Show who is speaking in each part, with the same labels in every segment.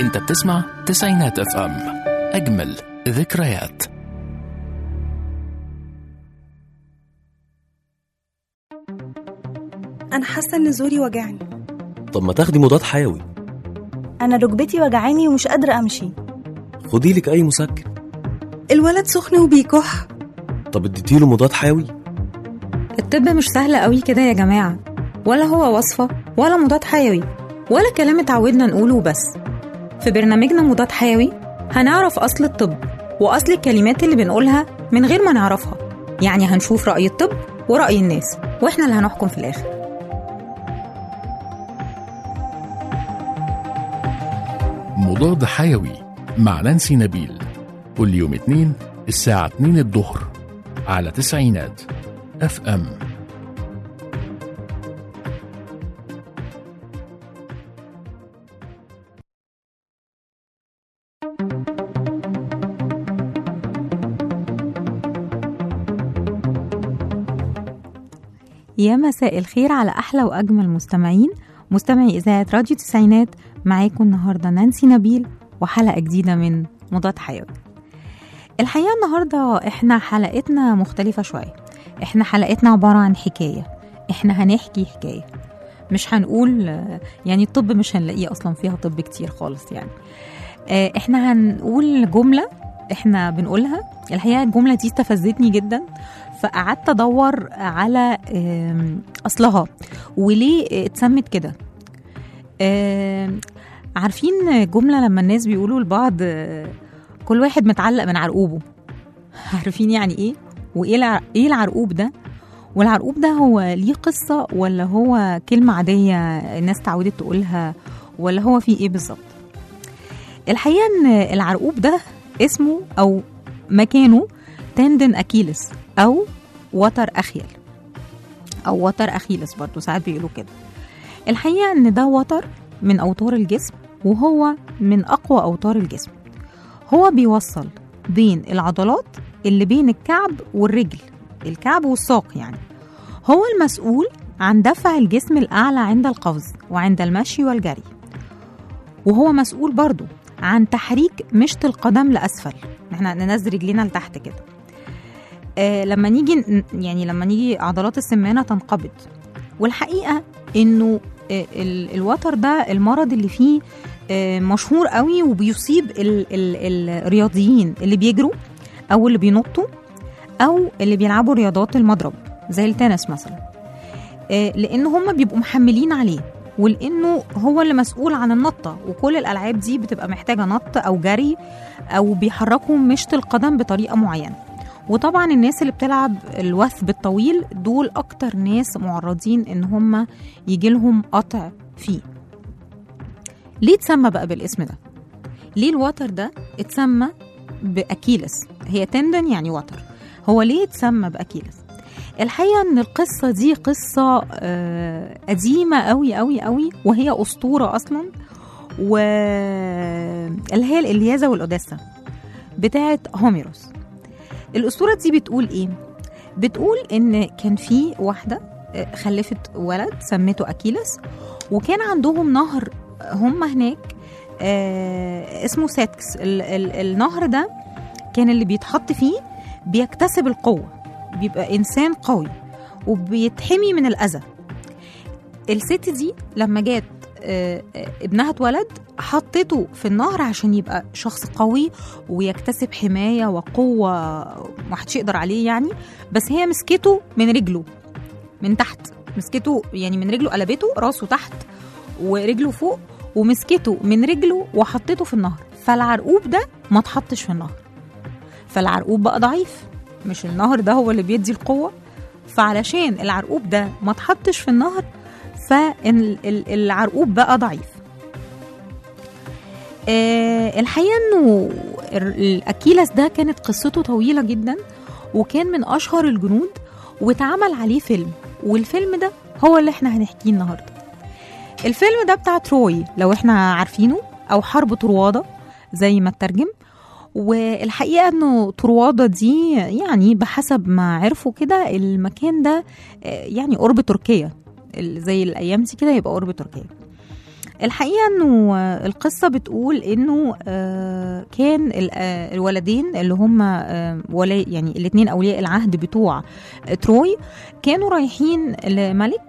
Speaker 1: انت بتسمع تسعينات اف ام اجمل ذكريات
Speaker 2: أنا حاسة إن زوري وجعني
Speaker 3: طب ما تاخدي مضاد حيوي
Speaker 2: أنا ركبتي وجعاني ومش قادرة أمشي
Speaker 3: خدي لك اي مسكن
Speaker 2: الولد سخن وبيكح
Speaker 3: طب اديتيله مضاد حيوي
Speaker 4: الطب مش سهل قوي كده يا جماعة ولا هو وصفة ولا مضاد حيوي ولا كلام اتعودنا نقوله بس في برنامجنا مضاد حيوي هنعرف أصل الطب وأصل الكلمات اللي بنقولها من غير ما نعرفها يعني هنشوف رأي الطب ورأي الناس وإحنا اللي هنحكم في الآخر
Speaker 1: مضاد حيوي مع نانسي نبيل كل يوم اثنين الساعة 2 الظهر على تسعينات اف ام
Speaker 4: يا مساء الخير على أحلى وأجمل مستمعين مستمعي إذاعة راديو تسعينات معاكم النهاردة نانسي نبيل وحلقة جديدة من مضاد حيوي الحقيقة النهاردة إحنا حلقتنا مختلفة شوية إحنا حلقتنا عبارة عن حكاية إحنا هنحكي حكاية مش هنقول يعني الطب مش هنلاقيه أصلا فيها طب كتير خالص يعني آه، إحنا هنقول جملة إحنا بنقولها الحقيقة الجملة دي استفزتني جدا فقعدت ادور على آم، اصلها وليه اتسمت كده آم، عارفين جمله لما الناس بيقولوا لبعض آه، كل واحد متعلق من عرقوبه عارفين يعني ايه وايه الع- ايه العرقوب ده والعرقوب ده هو ليه قصه ولا هو كلمه عاديه الناس تعودت تقولها ولا هو فيه ايه بالظبط الحقيقه ان العرقوب ده اسمه او مكانه تندن اكيلس او وتر اخيل او وتر اخيلس برضو ساعات بيقولوا كده الحقيقه ان ده وتر من اوتار الجسم وهو من اقوى اوتار الجسم هو بيوصل بين العضلات اللي بين الكعب والرجل الكعب والساق يعني هو المسؤول عن دفع الجسم الأعلى عند القفز وعند المشي والجري وهو مسؤول برضو عن تحريك مشط القدم لأسفل احنا ننزل رجلينا لتحت كده آه لما نيجي ن- يعني لما نيجي عضلات السمانة تنقبض والحقيقة انه آه ال- الوتر ده المرض اللي فيه آه مشهور قوي وبيصيب ال ال الرياضيين اللي بيجروا او اللي بينطوا او اللي بيلعبوا رياضات المضرب زي التنس مثلا آه لان هم بيبقوا محملين عليه ولانه هو اللي مسؤول عن النطه وكل الالعاب دي بتبقى محتاجه نط او جري او بيحركوا مشط القدم بطريقه معينه وطبعا الناس اللي بتلعب الوثب الطويل دول اكتر ناس معرضين ان هم يجي لهم قطع فيه ليه اتسمى بقى بالاسم ده ليه الوتر ده اتسمى باكيلس هي تندن يعني وتر هو ليه اتسمى باكيلس الحقيقه ان القصه دي قصه آه، قديمه قوي قوي قوي وهي اسطوره اصلا و اللي هي الالياذه والاوديسا بتاعه هوميروس الاسطوره دي بتقول ايه بتقول ان كان في واحده آه، خلفت ولد سمته اكيلس وكان عندهم نهر هم هناك آه، اسمه ساتكس ال- ال- النهر ده كان اللي بيتحط فيه بيكتسب القوه بيبقى انسان قوي وبيتحمي من الاذى الست دي لما جت آه، آه، ابنها اتولد حطته في النهر عشان يبقى شخص قوي ويكتسب حمايه وقوه محدش يقدر عليه يعني بس هي مسكته من رجله من تحت مسكته يعني من رجله قلبته راسه تحت ورجله فوق ومسكته من رجله وحطته في النهر فالعرقوب ده ما اتحطش في النهر فالعرقوب بقى ضعيف مش النهر ده هو اللي بيدي القوه فعلشان العرقوب ده ما اتحطش في النهر فالعرقوب بقى ضعيف آه، الحقيقه انه ال- الاكيلس ده كانت قصته طويله جدا وكان من اشهر الجنود واتعمل عليه فيلم والفيلم ده هو اللي احنا هنحكيه النهارده الفيلم ده بتاع تروي لو احنا عارفينه او حرب طروادة زي ما اترجم والحقيقه انه طروادة دي يعني بحسب ما عرفوا كده المكان ده آه، يعني قرب تركيا ال- زي الايام دي كده يبقى قرب تركيا الحقيقه انه آه، القصه بتقول انه آه، كان ال- آه، الولدين اللي هم آه، ولا يعني الاثنين اولياء العهد بتوع آه، تروي كانوا رايحين لملك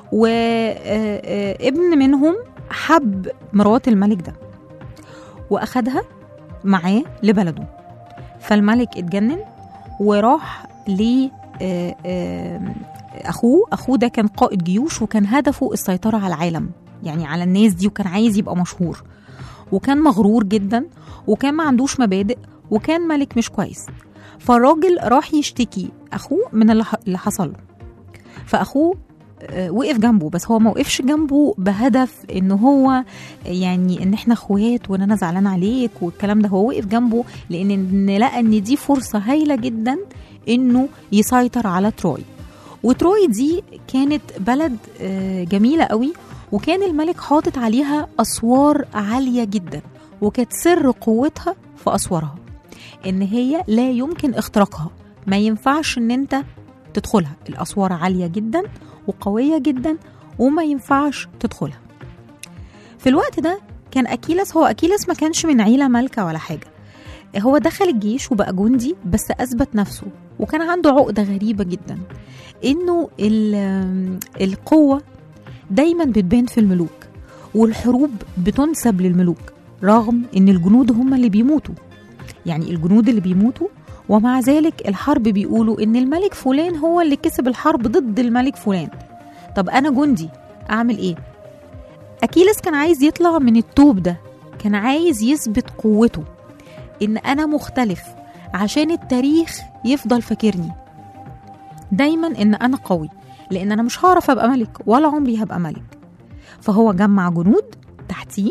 Speaker 4: وابن منهم حب مرات الملك ده واخدها معاه لبلده فالملك اتجنن وراح ل آه، آه، اخوه اخوه ده كان قائد جيوش وكان هدفه السيطره على العالم يعني على الناس دي وكان عايز يبقى مشهور وكان مغرور جدا وكان ما عندوش مبادئ وكان ملك مش كويس فالراجل راح يشتكي اخوه من اللي ح- اللي حصل له فاخوه آه، وقف جنبه بس هو ما وقفش جنبه بهدف ان هو يعني ان احنا اخوات وان انا زعلان عليك والكلام ده هو وقف جنبه لان إن لقى ان دي فرصه هايله جدا انه يسيطر على تروي وتروي دي كانت بلد آه، جميله قوي وكان الملك حاطط عليها اسوار عاليه جدا وكانت سر قوتها في اسوارها ان هي لا يمكن اختراقها ما ينفعش ان انت تدخلها الاسوار عاليه جدا وقويه جدا وما ينفعش تدخلها في الوقت ده كان اكيلس هو اكيلس ما كانش من عيله مالكه ولا حاجه هو دخل الجيش وبقى جندي بس اثبت نفسه وكان عنده عقده غريبه جدا انه ال- القوه دايما بتبان في الملوك والحروب بتنسب للملوك رغم ان الجنود هم اللي بيموتوا يعني الجنود اللي بيموتوا ومع ذلك الحرب بيقولوا ان الملك فلان هو اللي كسب الحرب ضد الملك فلان طب انا جندي اعمل ايه اكيلس كان عايز يطلع من التوب ده كان عايز يثبت قوته ان انا مختلف عشان التاريخ يفضل فاكرني دايما ان انا قوي لان انا مش هعرف ابقى ملك ولا عمري هبقى ملك فهو جمع جنود تحتيه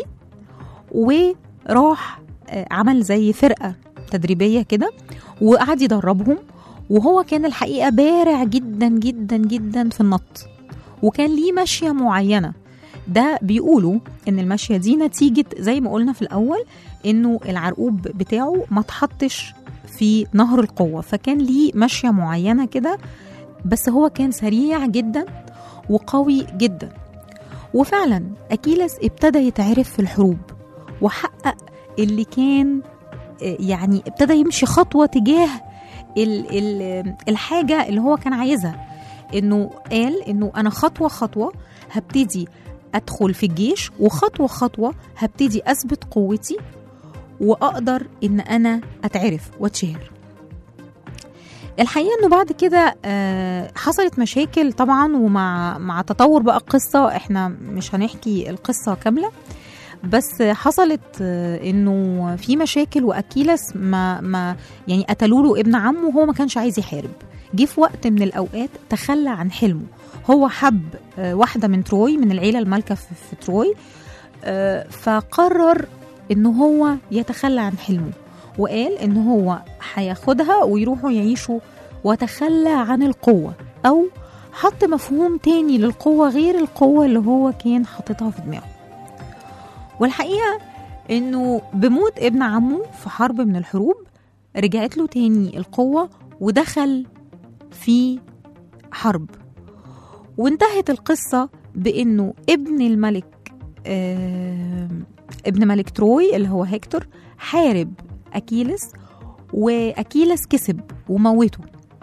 Speaker 4: وراح آه، عمل زي فرقه تدريبيه كده وقعد يدربهم وهو كان الحقيقه بارع جدا جدا جدا في النط وكان ليه ماشيه معينه ده بيقولوا ان الماشيه دي نتيجه زي ما قلنا في الاول انه العرقوب بتاعه ما اتحطش في نهر القوه فكان ليه ماشيه معينه كده بس هو كان سريع جدا وقوي جدا وفعلا اكيلس ابتدى يتعرف في الحروب وحقق اللي كان آه، يعني ابتدى يمشي خطوه تجاه ال ال الحاجه اللي هو كان عايزها انه قال انه انا خطوه خطوه هبتدي ادخل في الجيش وخطوه خطوه هبتدي اثبت قوتي واقدر ان انا اتعرف واتشهر الحقيقه انه بعد كده آه، حصلت مشاكل طبعا ومع مع تطور بقى القصه احنا مش هنحكي القصه كامله بس حصلت آه، انه في مشاكل واكيلس ما ما يعني قتلوا له ابن عمه وهو ما كانش عايز يحارب جه في وقت من الاوقات تخلى عن حلمه هو حب آه، واحده من تروي من العيله المالكه في, في تروي آه، فقرر ان هو يتخلى عن حلمه وقال ان هو هياخدها ويروحوا يعيشوا وتخلى عن القوه او حط مفهوم تاني للقوه غير القوه اللي هو كان حاططها في دماغه والحقيقه انه بموت ابن عمه في حرب من الحروب رجعت له تاني القوه ودخل في حرب وانتهت القصه بانه ابن الملك آه ابن ملك تروي اللي هو هيكتور حارب اكيلس واكيلس كسب وموته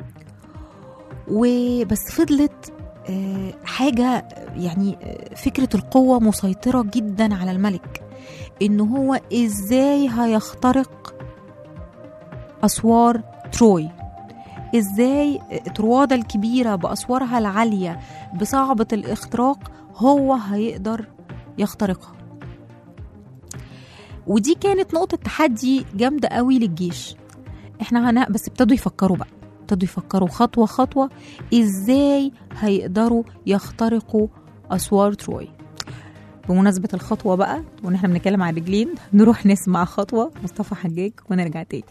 Speaker 4: وبس فضلت آه، حاجه يعني آه، فكره القوه مسيطره جدا على الملك ان هو ازاي هيخترق اسوار تروي ازاي تروادة الكبيرة بأسوارها العالية بصعبة الاختراق هو هيقدر يخترقها ودي كانت نقطة تحدي جامدة قوي للجيش احنا هنا بس ابتدوا يفكروا بقى ابتدوا يفكروا خطوة خطوة ازاي هيقدروا يخترقوا أسوار تروي بمناسبة الخطوة بقى وان احنا بنتكلم عن رجلين نروح نسمع خطوة مصطفى حجاج ونرجع تاني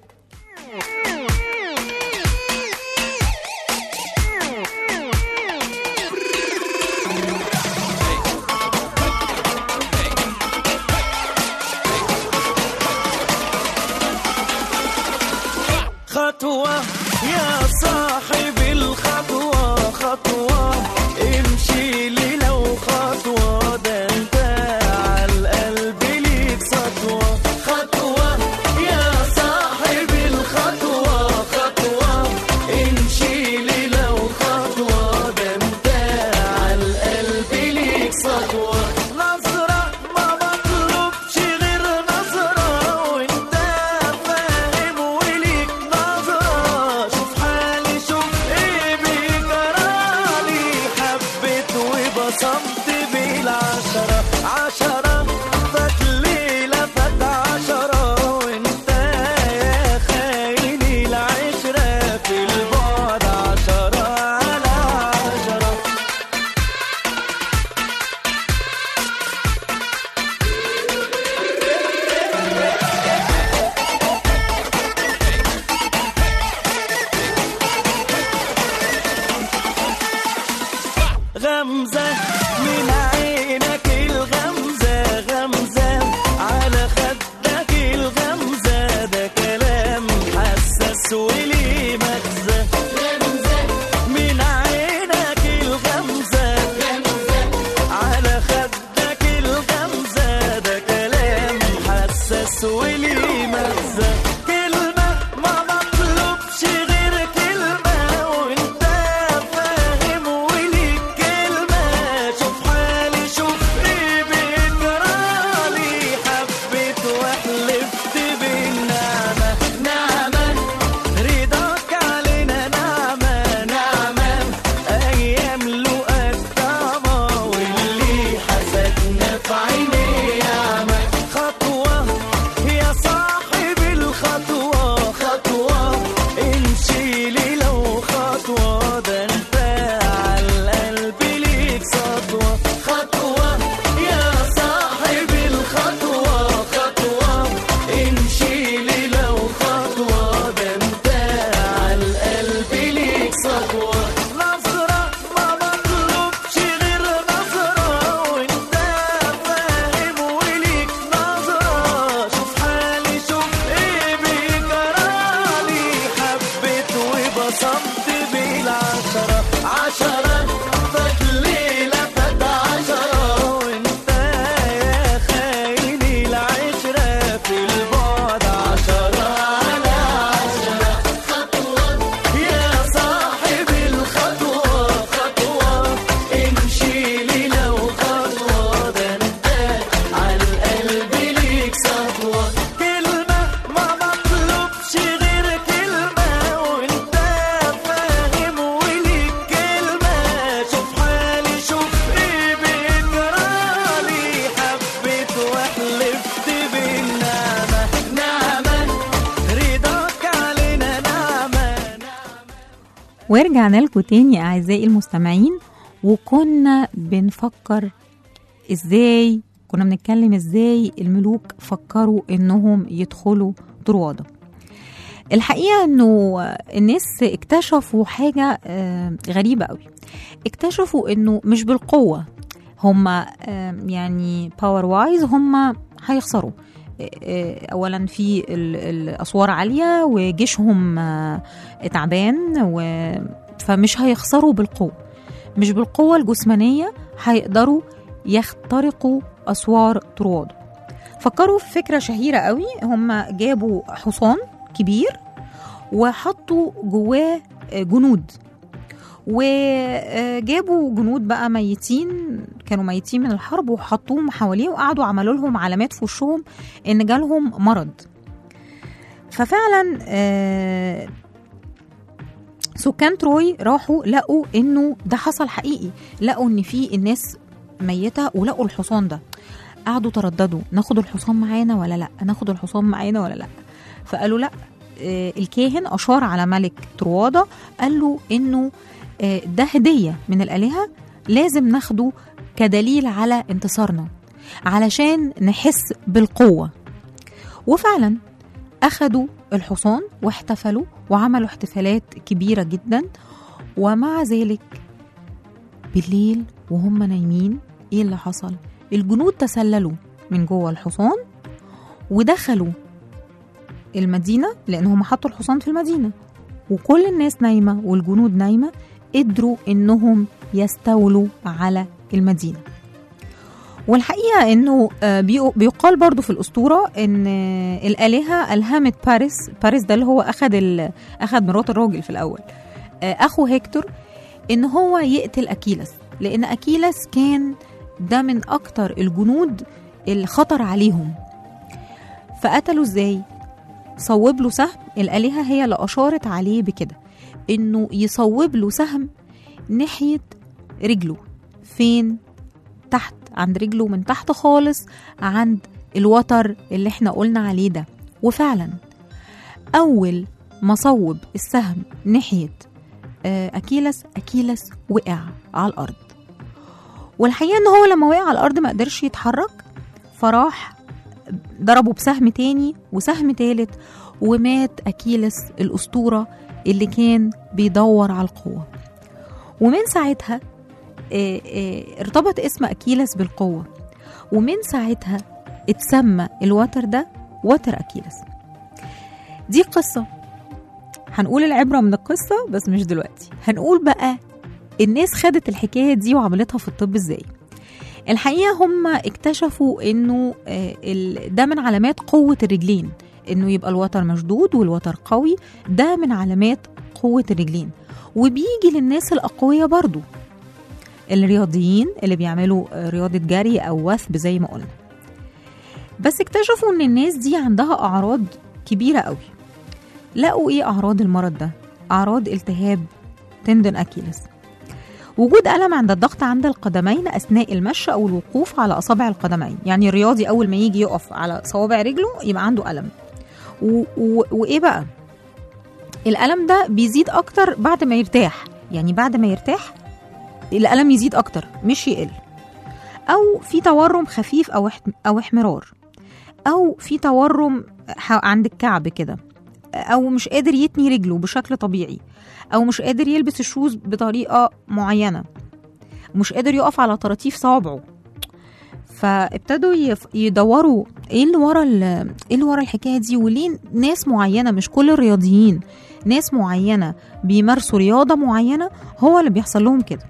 Speaker 5: خطوة يا صاحب الخطوة خطوة امشي لي لو خطوة ده انت على وبصمت بالعشرة عشرة فات ليلة فات عشرة وانت يا خايني العشرة في البعد عشرة على عشرة غمزة من عينك الغمزة غمزة على خدك الغمزة ده كلام حساس وليه مغزى من عينك الغمزة على خدك الغمزة ده كلام حساس وليه مغزى كلمة ما مطلوبش غير كلمة وانت فاهم وليك كلمة شوف حالي شوف ايه بيجرالي حبيت وحلفت بالنعمة نعمة رضاك علينا نعمة نعمة أيام لقاك طعمة واللي حسدنا في عيني ياما خطوة يا صاحب الخطوة خطوة امشي لي لو خطوة ده انت عالقلب ليك سطوة خطوة يا صاحب الخطوة خطوة امشي لي لو خطوة ده انت عالقلب ليك سطوة نظرة ما مطلوبش غير نظرة وانت فاهم وليك نظرة شوف حالي شوف ايه بيجرالي حبيت وبصمت بالعشرة عشرة فات ليلة فات عشرة وانت يا خايني العشرة في البعد عشرة على عشرة يا صاحب الخطوة خطوة امشي لي لو خطوة ده انت عالقلب ليك سطوة كلمة ما مطلوبش غير كلمة وانت فاهم وليك كلمة شوف حالي شوف ايه بيجرالي حبيت وحلفت بالنعمة نعمة رضاك علينا نعمة
Speaker 4: ورجعنا لكم تاني يا أعزائي المستمعين وكنا بنفكر إزاي كنا بنتكلم إزاي الملوك فكروا إنهم يدخلوا طروادة الحقيقة إنه الناس اكتشفوا حاجة آه، غريبة قوي اكتشفوا إنه مش بالقوة هم يعني باور وايز هم هيخسروا آه، آه، اولا في ال- الاسوار عاليه وجيشهم آه، تعبان و فمش هيخسروا بالقوه مش بالقوه الجسمانيه هيقدروا يخترقوا اسوار طرواد فكروا في فكره شهيره قوي هم جابوا حصان كبير وحطوا جواه آه، جنود وجابوا جنود بقى ميتين كانوا ميتين من الحرب وحطوهم حواليه وقعدوا عملوا لهم علامات في وشهم ان جالهم مرض ففعلا آه، سكان تروي راحوا لقوا انه ده حصل حقيقي لقوا ان في الناس ميته ولقوا الحصان ده قعدوا ترددوا ناخد الحصان معانا ولا لا ناخد الحصان معانا ولا لا فقالوا لا آه، الكاهن اشار على ملك طروادة قال له انه آه، ده هديه من الالهه لازم ناخده كدليل على انتصارنا علشان نحس بالقوه وفعلا اخدوا الحصان واحتفلوا وعملوا احتفالات كبيره جدا ومع ذلك بالليل وهم نايمين ايه اللي حصل الجنود تسللوا من جوه الحصان ودخلوا المدينه لان هم حطوا الحصان في المدينه وكل الناس نايمه والجنود نايمه قدروا انهم يستولوا على المدينه والحقيقه انه آه، بيق- بيقال برضو في الاسطوره ان آه، الالهه الهمت باريس باريس ده اللي هو اخذ ال- اخذ مرات الراجل في الاول آه، اخو هيكتور ان هو يقتل اكيلس لان اكيلس كان ده من اكتر الجنود اللي خطر عليهم فقتلوا ازاي صوب له سهم الالهه هي اللي اشارت عليه بكده انه يصوب له سهم ناحيه رجله فين تحت عند رجله من تحت خالص عند الوتر اللي احنا قلنا عليه ده وفعلا اول ما صوب السهم ناحيه آه، اكيلس اكيلس وقع على الارض والحقيقه ان هو لما وقع على الارض ما قدرش يتحرك فراح ضربه بسهم تاني وسهم تالت ومات اكيلس الاسطوره اللي كان بيدور على القوه ومن ساعتها آه، آه، ارتبط اسم اكيلس بالقوه ومن ساعتها اتسمى الوتر ده وتر اكيلس دي قصه هنقول العبره من القصه بس مش دلوقتي هنقول بقى الناس خدت الحكايه دي وعملتها في الطب ازاي الحقيقه هم اكتشفوا انه آه، ال- ده من علامات قوه الرجلين انه يبقى الوتر مشدود والوتر قوي ده من علامات قوه الرجلين وبيجي للناس الاقوياء برضو الرياضيين اللي بيعملوا آه، رياضه جري او وثب زي ما قلنا بس اكتشفوا ان الناس دي عندها اعراض كبيره قوي لقوا ايه اعراض المرض ده اعراض التهاب تندن اكيلس وجود ألم عند الضغط عند القدمين أثناء المشي أو الوقوف على أصابع القدمين يعني الرياضي أول ما يجي يقف على صوابع رجله يبقى عنده ألم و... و... وإيه بقى الألم ده بيزيد أكتر بعد ما يرتاح يعني بعد ما يرتاح الألم يزيد أكتر مش يقل أو في تورم خفيف أو اح... أو احمرار أو في تورم ح- عند الكعب كده أو مش قادر يتني رجله بشكل طبيعي او مش قادر يلبس الشوز بطريقه معينه مش قادر يقف على طراطيف صوابعه فابتدوا يف- يدوروا ايه اللي ورا ال- ايه اللي ورا الحكايه دي وليه ناس معينه مش كل الرياضيين ناس معينه بيمارسوا رياضه معينه هو اللي بيحصل لهم كده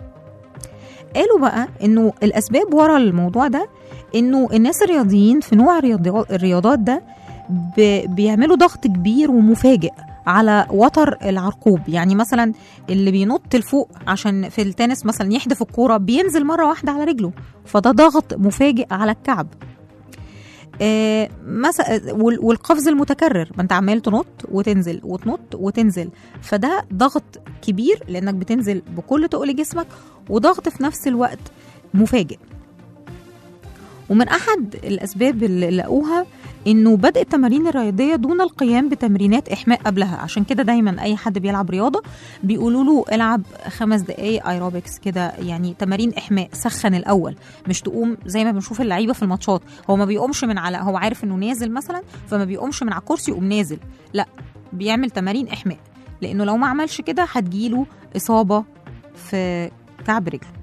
Speaker 4: قالوا بقى انه الاسباب ورا الموضوع ده انه الناس الرياضيين في نوع الرياضي- الرياضات ده ب- بيعملوا ضغط كبير ومفاجئ على وتر العرقوب يعني مثلا اللي بينط لفوق عشان في التنس مثلا يحدف الكوره بينزل مره واحده على رجله فده ضغط مفاجئ على الكعب آه مثلا وال- والقفز المتكرر ما انت عمال تنط وتنزل وتنط وتنزل فده ضغط كبير لانك بتنزل بكل تقل جسمك وضغط في نفس الوقت مفاجئ ومن احد الاسباب اللي لقوها انه بدء التمارين الرياضيه دون القيام بتمرينات احماء قبلها عشان كده دايما اي حد بيلعب رياضه بيقولوا له العب خمس دقائق ايروبكس كده يعني تمارين احماء سخن الاول مش تقوم زي ما بنشوف اللعيبه في الماتشات هو ما بيقومش من على هو عارف انه نازل مثلا فما بيقومش من على الكرسي يقوم نازل لا بيعمل تمارين احماء لانه لو ما عملش كده هتجيله اصابه في كعب رجله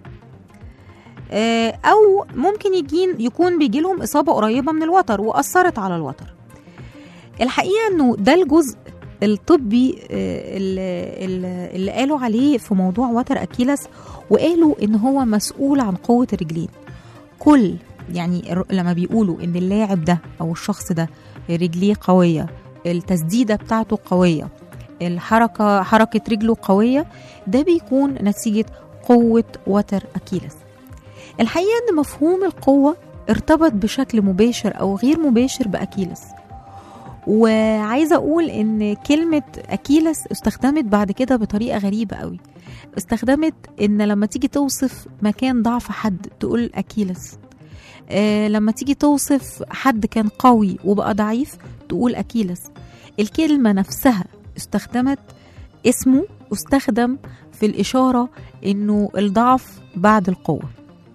Speaker 4: آه، او ممكن يجين يكون بيجي لهم اصابه قريبه من الوتر واثرت على الوتر الحقيقه انه ده الجزء الطبي آه، اللي, اللي- اللي قالوا عليه في موضوع وتر اكيلس وقالوا ان هو مسؤول عن قوه الرجلين كل يعني الر- لما بيقولوا ان اللاعب ده او الشخص ده رجليه قويه التسديده بتاعته قويه الحركه حركه رجله قويه ده بيكون نتيجه قوه وتر اكيلس الحقيقه ان مفهوم القوه ارتبط بشكل مباشر او غير مباشر باكيلس وعايزه اقول ان كلمه اكيلس استخدمت بعد كده بطريقه غريبه قوي استخدمت ان لما تيجي توصف مكان ضعف حد تقول اكيلس آه لما تيجي توصف حد كان قوي وبقى ضعيف تقول اكيلس الكلمه نفسها استخدمت اسمه استخدم في الاشاره انه الضعف بعد القوه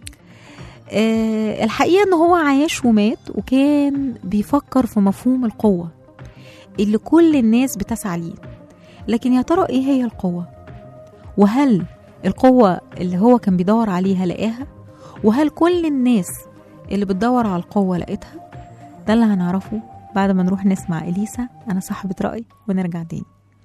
Speaker 4: آه، الحقيقة ان هو عاش ومات وكان بيفكر في مفهوم القوة اللي كل الناس بتسعى ليه لكن يا ترى ايه هي القوة وهل القوة اللي هو كان بيدور عليها لقاها وهل كل الناس اللي بتدور على القوة لقيتها ده اللي هنعرفه بعد ما نروح نسمع إليسا أنا صاحبة رأي ونرجع تاني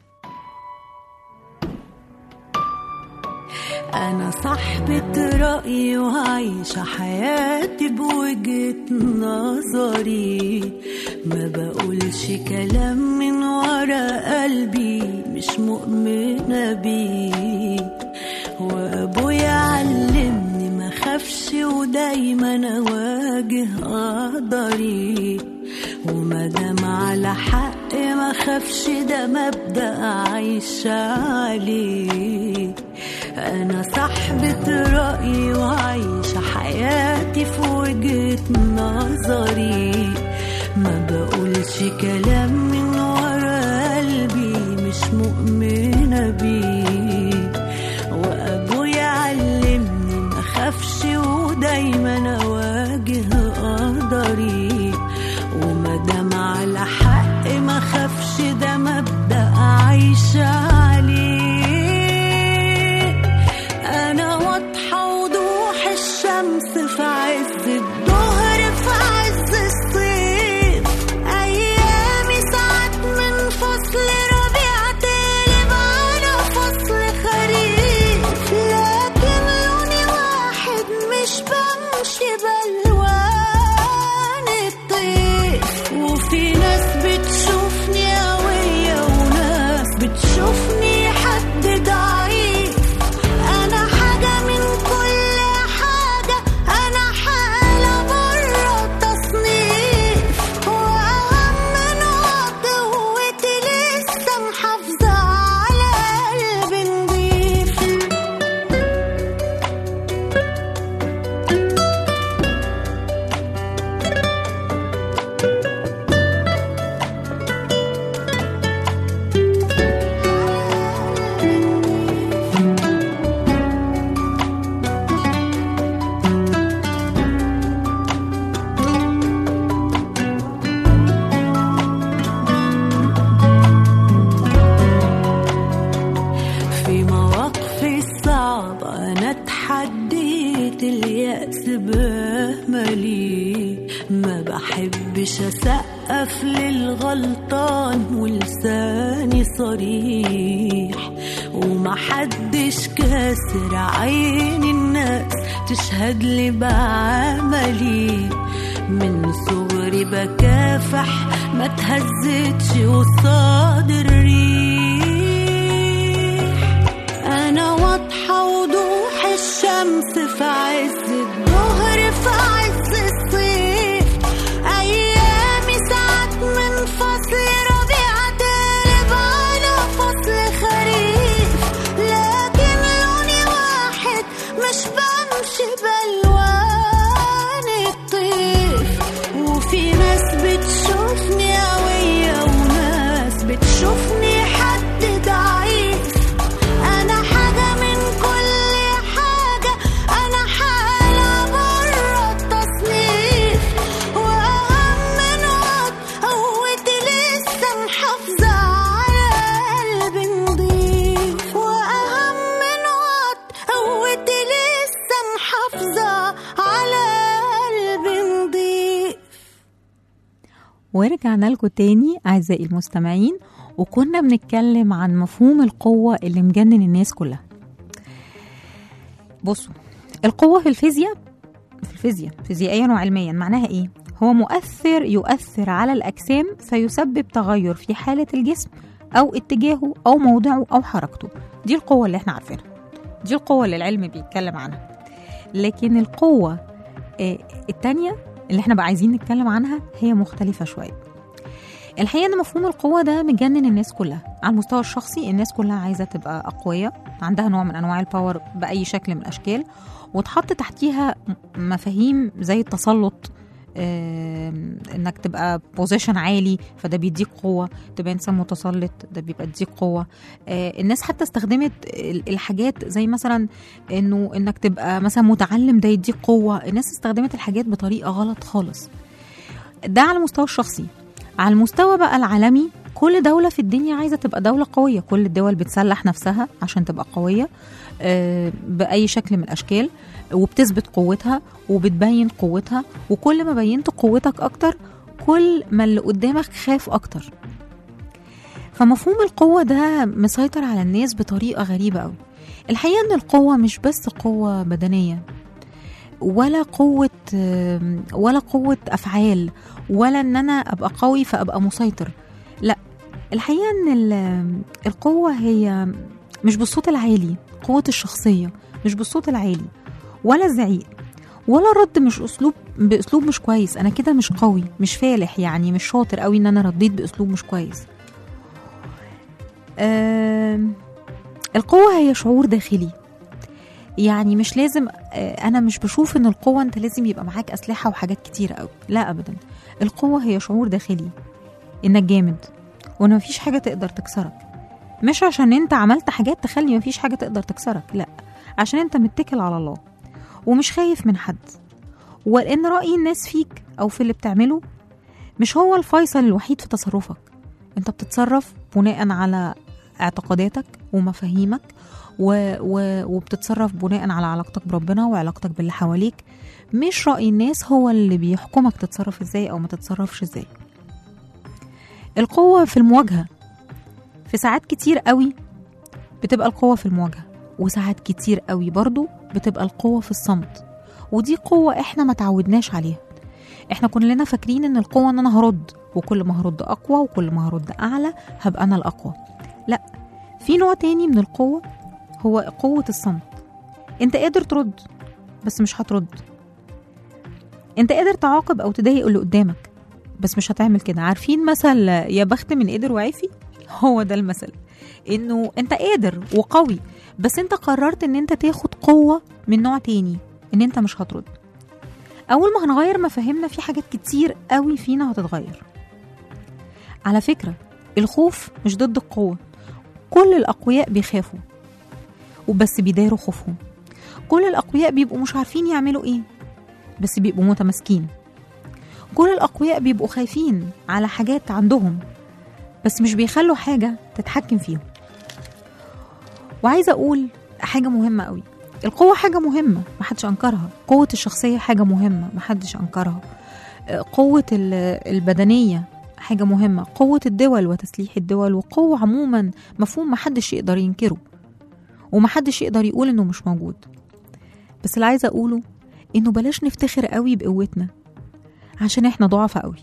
Speaker 6: أنا صاحبة رأي وعايشة حياتي بوجهة نظري ما بقولش كلام من ورا قلبي مش مؤمنة بيه وأبويا علمني ما خافش ودايما أواجه قدري ومادام على حق ما خافش ده مبدأ عايشة عليه أنا صاحبة رأيي وعايشة حياتي في وجهة نظري ما بقولش كلام من ورا قلبي مش مؤمنة بيه وأبويا علمني ما خافش ودايما أواجه قدري ومادام على حق ما خافش ده مبدأ عايشة عليه أنا واضحة وضوح الشمس في عز الظهر في عز الصيف أيامي ساعات من فصل ربيع تقلب على فصل خريف لكن لوني واحد مش بمشي بألوان الطيف وفي ناس بتشوفني قوية وناس بتشوفني حد ضعيف أنا حاجة من كل حاجة أنا حالة بره التصنيف وأهم نقط قوتي لسه محافظة على قلب نضيف في مواقفي الصعبة أنا اتحديت اليأس بأملي ما بحبش أسقف للغلطان ولساني صريح ومحدش كاسر عين الناس تشهد لي بعملي من صغري بكافح ما تهزتش قصاد الريح أنا واضحة وضوح الشمس في عز الظهر في عز الصيف أيامي ساعات من فصل ربيع تقلب على فصل خريف لكن لوني واحد مش بمشي بألوان الطيف وفي ناس بتشوفني قوية وناس بتشوفني حد ضعيف أنا حاجة من كل حاجة أنا حالة بره التصنيف وأهم نقط قوتي لسه محافظة على قلب نضيف وأهم نقط قوتي لسه محافظة على قلب نضيف
Speaker 4: ورجعنا لكم تاني أعزائي المستمعين وكنا بنتكلم عن مفهوم القوة اللي مجنن الناس كلها بصوا القوة في الفيزياء في الفيزياء فيزيائيا وعلميا معناها ايه؟ هو مؤثر يؤثر على الأجسام فيسبب تغير في حالة الجسم أو اتجاهه أو موضعه أو حركته دي القوة اللي احنا عارفينها دي القوة اللي العلم بيتكلم عنها لكن القوة آه، التانية اللي احنا بقى عايزين نتكلم عنها هي مختلفة شوية الحقيقة ان مفهوم القوة ده مجنن الناس كلها على المستوى الشخصي الناس كلها عايزة تبقى أقوياء عندها نوع من أنواع الباور بأي شكل من الأشكال وتحط تحتيها م- مفاهيم زي التسلط آم، انك تبقى بوزيشن عالي فده بيديك قوه تبقى انسان متسلط ده بيبقى يديك قوه آه، الناس حتى استخدمت ال- الحاجات زي مثلا انه انك تبقى مثلا متعلم ده يديك قوه الناس استخدمت الحاجات بطريقه غلط خالص ده على المستوى الشخصي على المستوى بقى العالمي كل دولة في الدنيا عايزة تبقى دولة قوية كل الدول بتسلح نفسها عشان تبقى قوية آه، بأي شكل من الأشكال وبتثبت قوتها وبتبين قوتها وكل ما بينت قوتك أكتر كل ما اللي قدامك خاف أكتر فمفهوم القوة ده مسيطر على الناس بطريقة غريبة أوي الحقيقة إن القوة مش بس قوة بدنية ولا قوة آم، ولا قوة أفعال ولا إن أنا أبقى قوي فأبقى مسيطر لا الحقيقة إن ال- القوة هي مش بالصوت العالي قوة الشخصية مش بالصوت العالي ولا الزعيق ولا رد مش اسلوب باسلوب مش كويس انا كده مش قوي مش فالح يعني مش شاطر قوي ان انا رديت باسلوب مش كويس آم، القوة هي شعور داخلي يعني مش لازم آه، انا مش بشوف ان القوه انت لازم يبقى معاك اسلحه وحاجات كتير قوي لا ابدا القوه هي شعور داخلي انك جامد وان مفيش حاجه تقدر تكسرك مش عشان انت عملت حاجات تخلي مفيش حاجه تقدر تكسرك لا عشان انت متكل على الله ومش خايف من حد ولان راي الناس فيك او في اللي بتعمله مش هو الفيصل الوحيد في تصرفك انت بتتصرف بناء على اعتقاداتك ومفاهيمك و... و... وبتتصرف بناء على علاقتك بربنا وعلاقتك باللي حواليك مش رأي الناس هو اللي بيحكمك تتصرف ازاي او ما تتصرفش ازاي القوة في المواجهة في ساعات كتير قوي بتبقى القوة في المواجهة وساعات كتير قوي برضو بتبقى القوة في الصمت ودي قوة احنا ما تعودناش عليها احنا كلنا فاكرين ان القوة ان انا هرد وكل ما هرد اقوى وكل ما هرد اعلى هبقى انا الاقوى لا في نوع تاني من القوة هو قوة الصمت انت قادر ترد بس مش هترد انت قادر تعاقب او تضايق اللي قدامك بس مش هتعمل كده عارفين مثل يا بخت من قدر وعافي هو ده المثل انه انت قادر وقوي بس انت قررت ان انت تاخد قوة من نوع تاني ان انت مش هترد اول ما هنغير مفاهيمنا في حاجات كتير قوي فينا هتتغير على فكرة الخوف مش ضد القوة كل الأقوياء بيخافوا وبس بيداروا خوفهم كل الأقوياء بيبقوا مش عارفين يعملوا إيه بس بيبقوا متماسكين كل الأقوياء بيبقوا خايفين على حاجات عندهم بس مش بيخلوا حاجة تتحكم فيهم وعايزة أقول حاجة مهمة قوي القوة حاجة مهمة محدش أنكرها قوة الشخصية حاجة مهمة محدش أنكرها آه، قوة ال- البدنية حاجة مهمة قوة الدول وتسليح الدول وقوة عموما مفهوم محدش يقدر ينكره ومحدش يقدر يقول إنه مش موجود بس اللي عايزة أقوله إنه بلاش نفتخر قوي بقوتنا عشان إحنا ضعفة قوي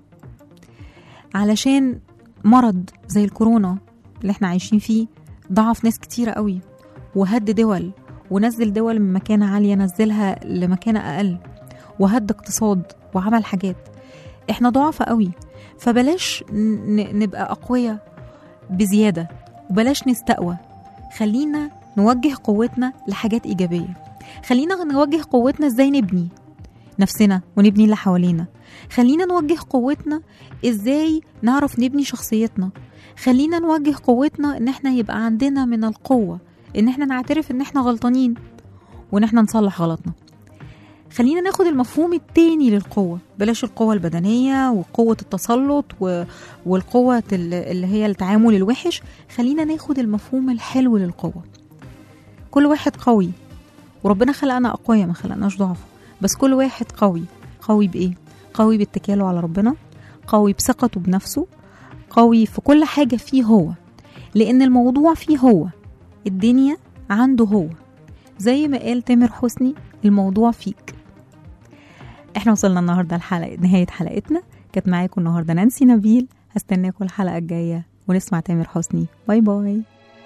Speaker 4: علشان مرض زي الكورونا اللي إحنا عايشين فيه ضعف ناس كتيرة قوي وهد دول ونزل دول من مكانة عالية نزلها لمكانة أقل وهد اقتصاد وعمل حاجات احنا ضعفة قوي فبلاش ن- نبقى أقوياء بزيادة وبلاش نستقوى خلينا نوجه قوتنا لحاجات إيجابية خلينا نوجه قوتنا ازاي نبني نفسنا ونبني اللي حوالينا خلينا نوجه قوتنا ازاي نعرف نبني شخصيتنا خلينا نوجه قوتنا ان احنا يبقى عندنا من القوة ان احنا نعترف ان احنا غلطانين وان احنا نصلح غلطنا خلينا ناخد المفهوم التاني للقوة بلاش القوة البدنية وقوة التسلط و... والقوة ال- اللي هي التعامل الوحش خلينا ناخد المفهوم الحلو للقوة كل واحد قوي وربنا خلقنا أقوياء ما خلقناش ضعف بس كل واحد قوي قوي بإيه؟ قوي باتكاله على ربنا قوي بثقته بنفسه قوي في كل حاجة فيه هو لأن الموضوع فيه هو الدنيا عنده هو زي ما قال تامر حسني الموضوع فيك احنا وصلنا النهارده لحلقة نهاية حلقتنا كانت معاكم النهارده نانسي نبيل هستناكم الحلقة الجاية ونسمع تامر حسني باي باي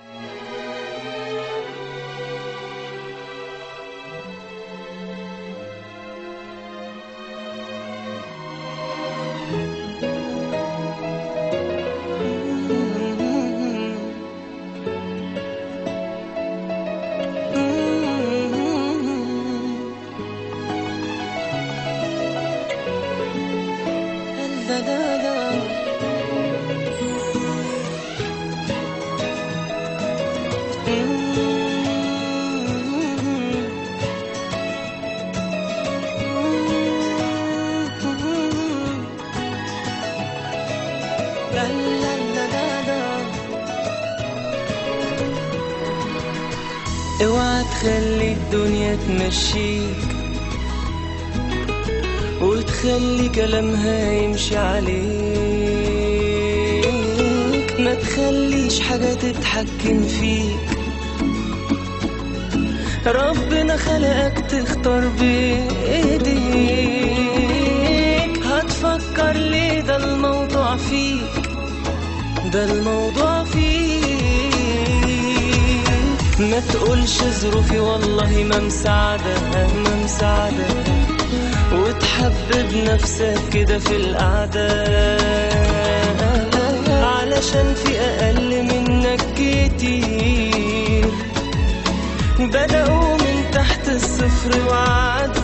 Speaker 5: اوعى تخلي الدنيا تمشيك وتخلي كلامها يمشي عليك ما تخليش حاجة تتحكم فيك ربنا خلقك تختار بإيديك هتفكر ليه ده الموضوع فيك ده الموضوع فيك ما تقولش ظروفي والله ما مساعدة ما مساعدة وتحبب نفسك كده في القعدة علشان في أقل منك كتير بدأوا من الصفر وعد